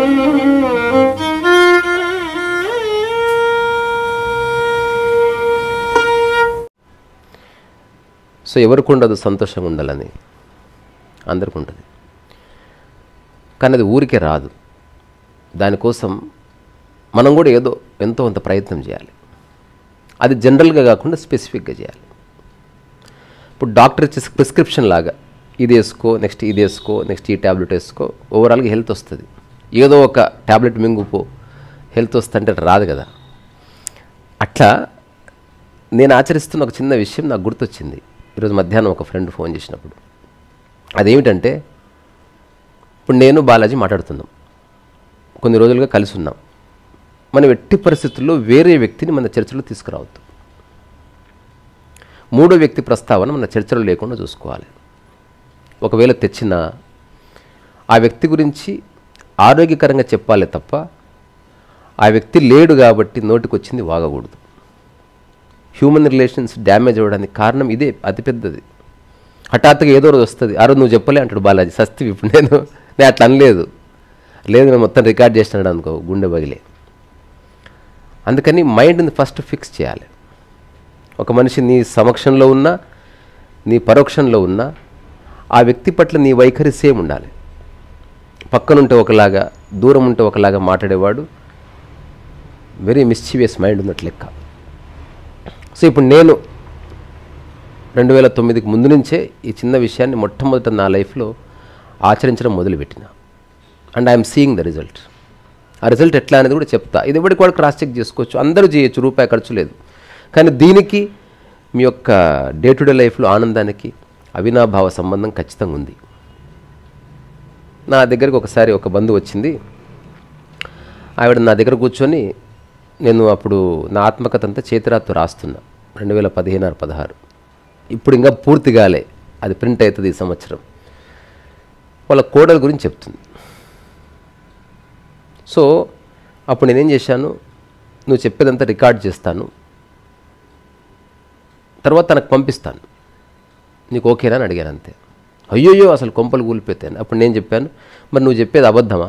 so ఎవరికి ఉండదు సంతోషంగా ఉండాలని అందరికి ఉంటుంది కానీ అది ఊరికే రాదు దానికోసం మనం కూడా ఏదో ఎంతో అంత ప్రయత్నం చేయాలి అది జనరల్గా కాకుండా స్పెసిఫిక్గా చేయాలి ఇప్పుడు డాక్టర్ ఇచ్చే ప్రిస్క్రిప్షన్ లాగా ఇది వేసుకో నెక్స్ట్ ఇది వేసుకో నెక్స్ట్ ఈ ట్యాబ్లెట్ వేసుకో ఓవరాల్గా హెల్త్ వస్తుంది ఏదో ఒక ట్యాబ్లెట్ మింగుపో హెల్త్ వస్తుంటే రాదు కదా అట్లా నేను ఆచరిస్తున్న ఒక చిన్న విషయం నాకు గుర్తొచ్చింది ఈరోజు మధ్యాహ్నం ఒక ఫ్రెండ్ ఫోన్ చేసినప్పుడు అదేమిటంటే ఇప్పుడు నేను బాలాజీ మాట్లాడుతున్నాం కొన్ని రోజులుగా కలిసి ఉన్నాం మనం ఎట్టి పరిస్థితుల్లో వేరే వ్యక్తిని మన చర్చలో తీసుకురావద్దు మూడో వ్యక్తి ప్రస్తావన మన చర్చలో లేకుండా చూసుకోవాలి ఒకవేళ తెచ్చినా ఆ వ్యక్తి గురించి ఆరోగ్యకరంగా చెప్పాలి తప్ప ఆ వ్యక్తి లేడు కాబట్టి నోటికొచ్చింది వాగకూడదు హ్యూమన్ రిలేషన్స్ డ్యామేజ్ అవ్వడానికి కారణం ఇదే అతిపెద్దది హఠాత్తుగా ఏదో రోజు వస్తుంది ఆ రోజు నువ్వు చెప్పలే అంటాడు బాలాజీ సస్తి ఇప్పుడు నేను నేను అట్లా అనలేదు లేదు నేను మొత్తం రికార్డ్ చేసినాడు అనుకో గుండె బగిలే అందుకని మైండ్ని ఫస్ట్ ఫిక్స్ చేయాలి ఒక మనిషి నీ సమక్షంలో ఉన్నా నీ పరోక్షంలో ఉన్నా ఆ వ్యక్తి పట్ల నీ వైఖరి సేమ్ ఉండాలి పక్కనుంటే ఒకలాగా దూరం ఉంటే ఒకలాగా మాట్లాడేవాడు వెరీ మిస్చీవియస్ మైండ్ ఉన్నట్లు లెక్క సో ఇప్పుడు నేను రెండు వేల తొమ్మిదికి ముందు నుంచే ఈ చిన్న విషయాన్ని మొట్టమొదట నా లైఫ్లో ఆచరించడం మొదలుపెట్టిన and I'm seeing the result ఆ రిజల్ట్ ఎట్లా అనేది కూడా చెప్తా ఇది ఎవరికి కూడా క్రాస్ చెక్ చేసుకోవచ్చు అందరూ చేయొచ్చు రూపాయి ఖర్చు లేదు కానీ దీనికి మీ యొక్క డే టు డే లైఫ్లో ఆనందానికి అవినాభావ సంబంధం ఖచ్చితంగా ఉంది నా దగ్గరికి ఒకసారి ఒక బంధువు వచ్చింది ఆవిడ నా దగ్గర కూర్చొని నేను అప్పుడు నా ఆత్మకథ అంతా చేతిరాత్తు రాస్తున్నా రెండు వేల పదిహేను పదహారు ఇప్పుడు ఇంకా పూర్తి కాలే అది ప్రింట్ అవుతుంది ఈ సంవత్సరం వాళ్ళ కోడల గురించి చెప్తుంది సో అప్పుడు నేనేం చేశాను నువ్వు చెప్పేదంతా రికార్డ్ చేస్తాను తర్వాత తనకు పంపిస్తాను నీకు ఓకేనా అని అడిగాను అంతే అయ్యోయ్యో అసలు కొంపలు కూలిపోతాను అప్పుడు నేను చెప్పాను మరి నువ్వు చెప్పేది అబద్ధమా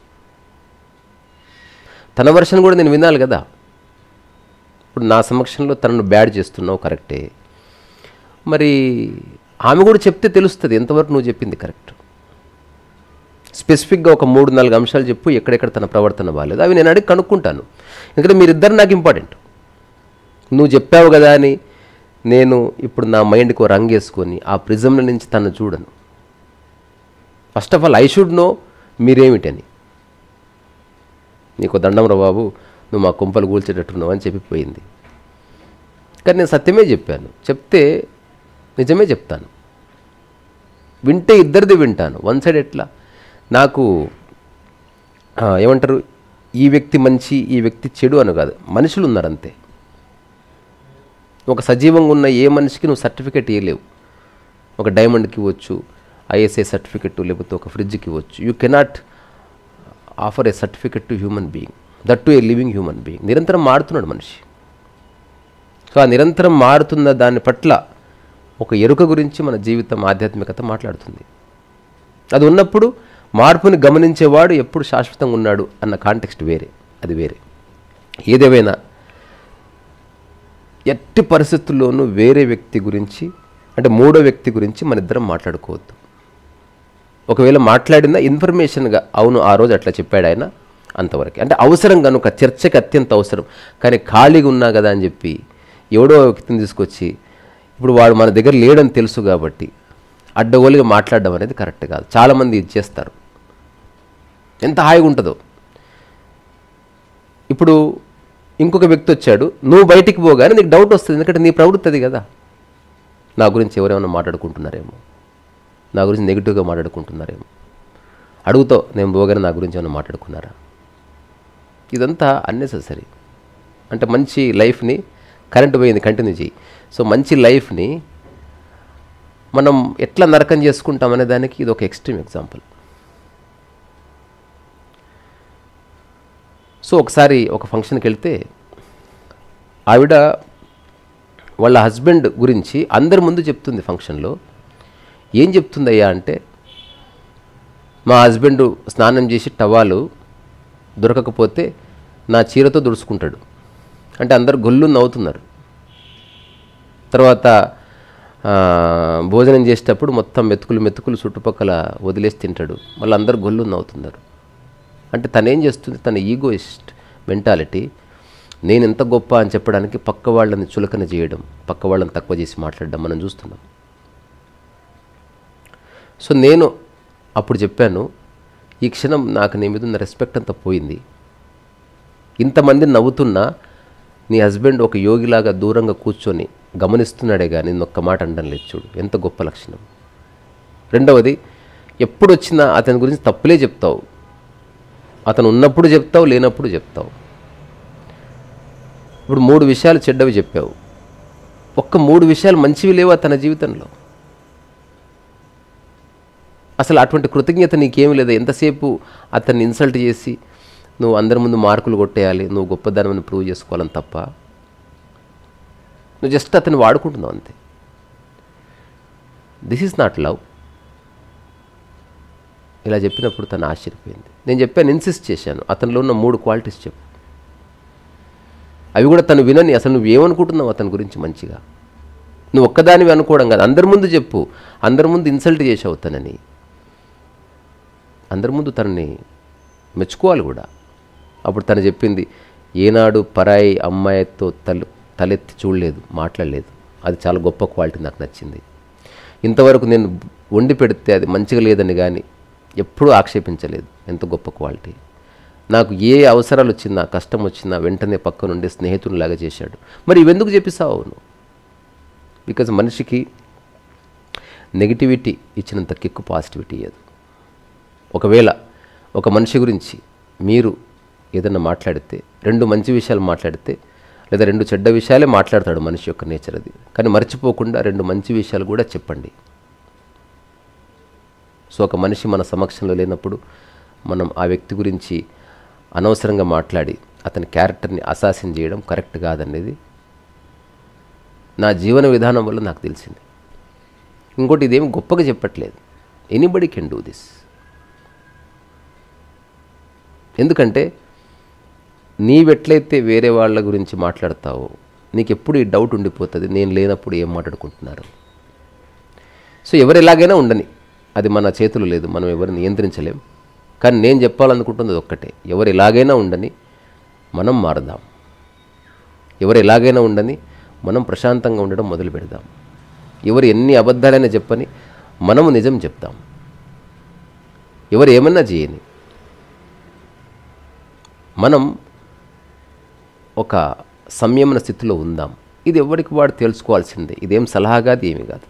తన వర్షన్ కూడా నేను వినాలి కదా ఇప్పుడు నా సమక్షంలో తనను బ్యాడ్ చేస్తున్నావు కరెక్టే మరి ఆమె కూడా చెప్తే తెలుస్తుంది ఎంతవరకు నువ్వు చెప్పింది కరెక్ట్ స్పెసిఫిక్గా ఒక మూడు నాలుగు అంశాలు చెప్పు ఎక్కడెక్కడ తన ప్రవర్తన బాగాలేదు అవి నేను అడిగి కనుక్కుంటాను ఎందుకంటే మీరిద్దరు నాకు ఇంపార్టెంట్ నువ్వు చెప్పావు కదా అని నేను ఇప్పుడు నా మైండ్కి ఓ రంగు వేసుకొని ఆ ప్రిజంల నుంచి తను చూడను first of all I should know మీరేమిటని నీకు దండం రా బాబు నువ్వు మా కుంపలు కూల్చేటట్టున్నావు అని చెప్పిపోయింది కానీ నేను సత్యమే చెప్పాను చెప్తే నిజమే చెప్తాను వింటే ఇద్దరిది వింటాను వన్ సైడ్ ఎట్లా నాకు ఆ, ఏమంటారు ఈ వ్యక్తి మంచి ఈ వ్యక్తి చెడు అని కాదు మనుషులు ఉన్నారు అంతే ఒక సజీవంగా ఉన్న ఏ మనిషికి నువ్వు సర్టిఫికెట్ ఇవ్వలేవు ఒక డైమండ్కి ఇవ్వచ్చు ఐఎస్ఐ సర్టిఫికెట్ లేకపోతే ఒక ఫ్రిడ్జ్కి ఇవ్వచ్చు you cannot offer a certificate to human being that to a living human being నిరంతరం మారుతున్నాడు మనిషి సో ఆ నిరంతరం మారుతున్న దాని పట్ల ఒక ఎరుక గురించి మన జీవితం ఆధ్యాత్మికత మాట్లాడుతుంది అది ఉన్నప్పుడు మార్పుని గమనించేవాడు ఎప్పుడు శాశ్వతంగా ఉన్నాడు అన్న కాంటెక్స్ట్ వేరే అది వేరే ఏదేమైనా ఎట్టి పరిస్థితుల్లోనూ వేరే వ్యక్తి గురించి అంటే మూడో వ్యక్తి గురించి మన ఇద్దరం మాట్లాడుకోవద్దు ఒకవేళ మాట్లాడిన ఇన్ఫర్మేషన్గా అవును ఆ రోజు అట్లా చెప్పాడు ఆయన అంతవరకు అంటే అవసరం కనుక చర్చకి అత్యంత అవసరం కానీ ఖాళీగా ఉన్నా కదా అని చెప్పి ఎవడో వ్యక్తిని తీసుకొచ్చి ఇప్పుడు వాడు మన దగ్గర లేడని తెలుసు కాబట్టి అడ్డగోలుగా మాట్లాడడం అనేది కరెక్ట్ కాదు చాలామంది ఇది చేస్తారు ఎంత హాయిగా ఉంటుందో ఇప్పుడు ఇంకొక వ్యక్తి వచ్చాడు నువ్వు బయటికి పోగానే నీకు డౌట్ వస్తుంది ఎందుకంటే నీ ప్రవృత్తి అది కదా నా గురించి ఎవరేమైనా మాట్లాడుకుంటున్నారేమో నా గురించి నెగిటివ్గా మాట్లాడుకుంటున్నారేమో అడుగుతావు నేను పోగానే నా గురించి ఏమైనా మాట్లాడుకున్నారా ఇదంతా అన్నెసెసరీ అంటే మంచి లైఫ్ని కరెంట్ పోయింది కంటిన్యూ చేయి సో మంచి లైఫ్ని మనం ఎట్లా నరకం చేసుకుంటాం అనే దానికి ఇది ఒక ఎక్స్ట్రీమ్ ఎగ్జాంపుల్ సో ఒకసారి ఒక ఫంక్షన్కి వెళ్తే ఆవిడ వాళ్ళ హస్బెండ్ గురించి అందరి ముందు చెప్తుంది ఫంక్షన్లో ఏం చెప్తుందయ్యా అంటే మా హస్బెండ్ స్నానం చేసి టవాలు దొరకకపోతే నా చీరతో దుడుచుకుంటాడు అంటే అందరు గొల్లు నవ్వుతున్నారు తర్వాత ఆ, భోజనం చేసేటప్పుడు మొత్తం మెతుకులు మెతుకులు చుట్టుపక్కల వదిలేసి తింటాడు మళ్ళీ అందరు గొల్లు నవ్వుతున్నారు అంటే తనేం చేస్తుంది తన ఈగోయిస్ట్ మెంటాలిటీ నేను ఎంత గొప్ప అని చెప్పడానికి పక్క వాళ్ళని చులకన చేయడం పక్క వాళ్ళని తక్కువ చేసి మాట్లాడడం మనం చూస్తున్నాం సో నేను అప్పుడు చెప్పాను ఈ క్షణం నాకు నీ మీద ఉన్న రెస్పెక్ట్ అంతా పోయింది ఇంతమంది నవ్వుతున్నా నీ హస్బెండ్ ఒక యోగిలాగా దూరంగా కూర్చొని గమనిస్తున్నాడే కానీ నిన్ను ఒక్క మాట అనడం లేదు చూడు ఎంత గొప్ప లక్షణం రెండవది ఎప్పుడు వచ్చినా అతని గురించి తప్పులే చెప్తావు అతను ఉన్నప్పుడు చెప్తావు లేనప్పుడు చెప్తావు ఇప్పుడు మూడు విషయాలు చెడ్డవి చెప్పావు ఒక్క మూడు విషయాలు మంచివి లేవా తన జీవితంలో అసలు అటువంటి కృతజ్ఞత నీకేమీ లేదా ఎంతసేపు అతన్ని ఇన్సల్ట్ చేసి నువ్వు అందరి ముందు మార్కులు కొట్టేయాలి నువ్వు గొప్పదనమని ప్రూవ్ చేసుకోవాలని తప్ప నువ్వు జస్ట్ అతన్ని వాడుకుంటున్నావు అంతే దిస్ ఈజ్ నాట్ లవ్ ఇలా చెప్పినప్పుడు తను ఆశ్చర్యపోయింది నేను చెప్పాను ఇన్సిస్ట్ చేశాను అతనిలో ఉన్న మూడు క్వాలిటీస్ చెప్పు అవి కూడా తను వినని అసలు నువ్వు ఏమనుకుంటున్నావు అతని గురించి మంచిగా నువ్వు ఒక్కదానివి అనుకోవడం కాదు అందరి ముందు చెప్పు అందరి ముందు ఇన్సల్ట్ చేసావు తనని అందరి ముందు తనని మెచ్చుకోవాలి కూడా అప్పుడు తను చెప్పింది ఏనాడు పరాయి అమ్మాయితో తల తలెత్తి చూడలేదు మాట్లాడలేదు అది చాలా గొప్ప క్వాలిటీ నాకు నచ్చింది ఇంతవరకు నేను వండి పెడితే అది మంచిగా లేదని కానీ ఎప్పుడూ ఆక్షేపించలేదు ఎంత గొప్ప క్వాలిటీ నాకు ఏ అవసరాలు వచ్చినా కష్టం వచ్చినా వెంటనే పక్క నుండి స్నేహితునిలాగా చేశాడు మరి ఇవెందుకు చెప్పిస్తావు నువ్వు బికాజ్ మనిషికి నెగిటివిటీ ఇచ్చినంత కిక్కు పాజిటివిటీ ఇవ్వదు ఒకవేళ ఒక మనిషి గురించి మీరు ఏదైనా మాట్లాడితే రెండు మంచి విషయాలు మాట్లాడితే లేదా రెండు చెడ్డ విషయాలే మాట్లాడతాడు మనిషి యొక్క నేచర్ అది కానీ మర్చిపోకుండా రెండు మంచి విషయాలు కూడా చెప్పండి సో ఒక మనిషి మన సమక్షంలో లేనప్పుడు మనం ఆ వ్యక్తి గురించి అనవసరంగా మాట్లాడి అతని క్యారెక్టర్ని అసాసిన్ చేయడం కరెక్ట్ కాదనేది నా జీవన విధానం వల్ల నాకు తెలిసింది ఇంకోటి ఇదేమి గొప్పగా చెప్పట్లేదు ఎనీబడి కెన్ డూ దిస్ ఎందుకంటే నీవెట్లయితే వేరే వాళ్ళ గురించి మాట్లాడతావో నీకు ఎప్పుడు ఈ డౌట్ ఉండిపోతుంది నేను లేనప్పుడు ఏం మాట్లాడుకుంటున్నారు సో ఎవరు ఎలాగైనా ఉండని అది మన చేతులు లేదు మనం ఎవరిని నియంత్రించలేం కానీ నేను చెప్పాలనుకుంటున్నది ఒక్కటే ఎవరు ఎలాగైనా ఉండని మనం మారదాం ఎవరు ఎలాగైనా ఉండని మనం ప్రశాంతంగా ఉండడం మొదలు పెడదాం ఎవరు ఎన్ని అబద్ధాలైనా చెప్పని మనము నిజం చెప్తాం ఎవరు ఏమన్నా చేయని మనం ఒక సంయమన స్థితిలో ఉందాం ఇది ఎవరికి వాడు తెలుసుకోవాల్సిందే ఇదేం సలహా కాదు ఏమీ కాదు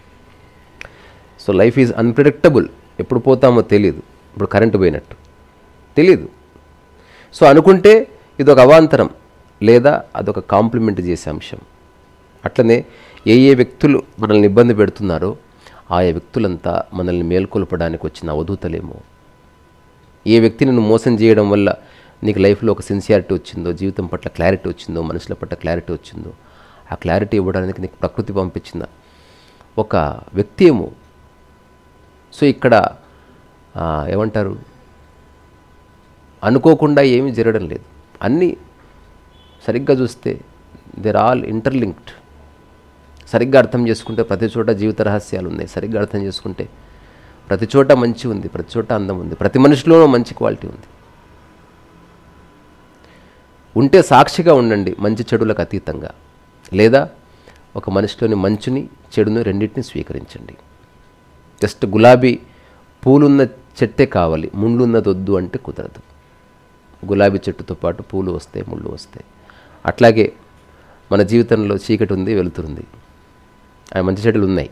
సో లైఫ్ ఈజ్ అన్ప్రిడిక్టబుల్ ఎప్పుడు పోతామో తెలియదు ఇప్పుడు కరెంటు పోయినట్టు తెలీదు సో అనుకుంటే ఇది ఒక అవాంతరం లేదా అదొక కాంప్లిమెంట్ చేసే అంశం అట్లనే ఏ ఏ వ్యక్తులు మనల్ని ఇబ్బంది పెడుతున్నారో ఆయా వ్యక్తులంతా మనల్ని మేల్కొల్పడానికి వచ్చిన అవధూతలేమో ఏ వ్యక్తిని నువ్వు మోసం చేయడం వల్ల నీకు లైఫ్లో ఒక సిన్సియారిటీ వచ్చిందో జీవితం పట్ల క్లారిటీ వచ్చిందో మనుషుల పట్ల క్లారిటీ వచ్చిందో ఆ క్లారిటీ ఇవ్వడానికి నీకు ప్రకృతి పంపించిన ఒక వ్యక్తి ఏమో సో ఇక్కడ ఆ, ఏమంటారు అనుకోకుండా ఏమీ జరగడం లేదు అన్నీ సరిగ్గా చూస్తే దేర్ ఆల్ ఇంటర్లింక్డ్ సరిగ్గా అర్థం చేసుకుంటే ప్రతి చోట జీవిత రహస్యాలు ఉన్నాయి సరిగ్గా అర్థం చేసుకుంటే ప్రతి చోట మంచి ఉంది ప్రతి చోట అందం ఉంది ప్రతి మనిషిలోనూ మంచి క్వాలిటీ ఉంది ఉంటే సాక్షిగా ఉండండి మంచి చెడులకు అతీతంగా లేదా ఒక మనిషిలోని మంచుని చెడుని రెండింటిని స్వీకరించండి జస్ట్ గులాబీ పూలున్న చెట్టే కావాలి ముళ్ళున్నది వద్దు అంటే కుదరదు గులాబీ చెట్టుతో పాటు పూలు వస్తాయి ముళ్ళు వస్తాయి అట్లాగే మన జీవితంలో చీకటి ఉంది వెలుతురుంది ఆ మంచి చెడులు ఉన్నాయి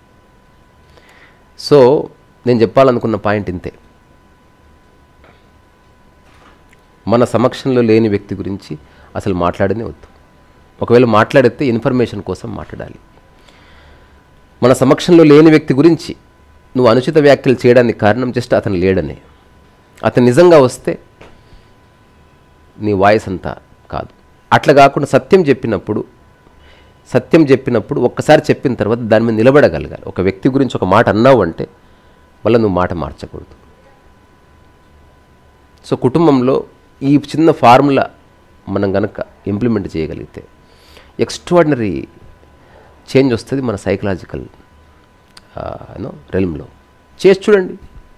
సో నేను చెప్పాలనుకున్న పాయింట్ ఇంతే మన సమక్షంలో లేని వ్యక్తి గురించి అసలు మాట్లాడనే వద్దు ఒకవేళ మాట్లాడితే ఇన్ఫర్మేషన్ కోసం మాట్లాడాలి మన సమక్షంలో లేని వ్యక్తి గురించి నువ్వు అనుచిత వ్యాఖ్యలు చేయడానికి కారణం జస్ట్ అతను లేడనే అతను నిజంగా వస్తే నీ వాయిస్ అంతా కాదు అట్లా కాకుండా సత్యం చెప్పినప్పుడు సత్యం చెప్పినప్పుడు ఒక్కసారి చెప్పిన తర్వాత దాని మీద నిలబడగలగాలి ఒక వ్యక్తి గురించి ఒక మాట అన్నావు అంటే మళ్ళీ నువ్వు మాట మార్చకూడదు సో కుటుంబంలో ఈ చిన్న ఫార్ములా మనం కనుక ఇంప్లిమెంట్ చేయగలిగితే ఎక్స్ట్రాడినరీ చేంజ్ వస్తుంది మన సైకలాజికల్ యూనో రెల్మ్లో చేసి చూడండి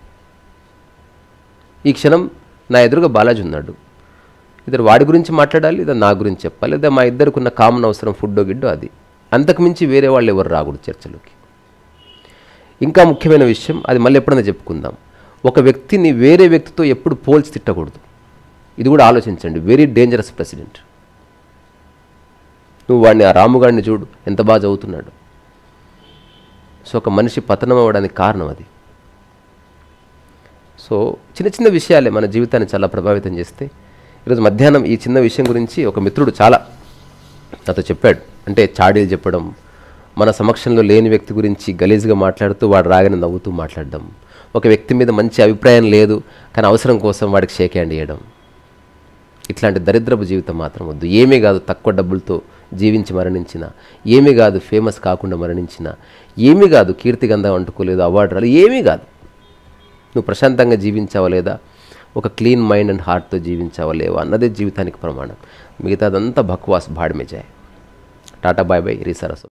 ఈ క్షణం నా ఎదురుగా బాలాజీ ఉన్నాడు ఇద్దరు వాడి గురించి మాట్లాడాలి లేదా నా గురించి చెప్పాలి లేదా మా ఇద్దరికి ఉన్న కామన్ అవసరం ఫుడ్డో గిడ్డో అది అంతకుమించి వేరే వాళ్ళు ఎవరు రాకూడదు చర్చలోకి ఇంకా ముఖ్యమైన విషయం అది మళ్ళీ ఎప్పుడైనా చెప్పుకుందాం ఒక వ్యక్తిని వేరే వ్యక్తితో ఎప్పుడు పోల్చి తిట్టకూడదు ఇది కూడా ఆలోచించండి వెరీ డేంజరస్ ప్రెసిడెంట్ నువ్వు వాడిని ఆ రాముగాడిని చూడు ఎంత బాగా చదువుతున్నాడు సో ఒక మనిషి పతనం అవ్వడానికి కారణం అది సో చిన్న చిన్న విషయాలే మన జీవితాన్ని చాలా ప్రభావితం చేస్తే ఈరోజు మధ్యాహ్నం ఈ చిన్న విషయం గురించి ఒక మిత్రుడు చాలా నాతో చెప్పాడు అంటే చాడీలు చెప్పడం మన సమక్షంలో లేని వ్యక్తి గురించి గలీజ్గా మాట్లాడుతూ వాడు రాగానే నవ్వుతూ మాట్లాడడం ఒక వ్యక్తి మీద మంచి అభిప్రాయం లేదు కానీ అవసరం కోసం వాడికి షేక్ హ్యాండ్ ఇవ్వడం ఇట్లాంటి దరిద్రపు జీవితం మాత్రం వద్దు ఏమీ కాదు తక్కువ డబ్బులతో జీవించి మరణించిన ఏమీ కాదు ఫేమస్ కాకుండా మరణించిన ఏమీ కాదు కీర్తిగంధం అంటుకోలేదు అవార్డు రాలేదు ఏమీ కాదు నువ్వు ప్రశాంతంగా జీవించావా లేదా ఒక క్లీన్ మైండ్ అండ్ హార్ట్తో జీవించావా లేవా అన్నదే జీవితానికి ప్రమాణం మిగతాదంతా బక్వాస్ భాడమే జాయ్ టాటా బాయ్ బాయ్ రీసరస్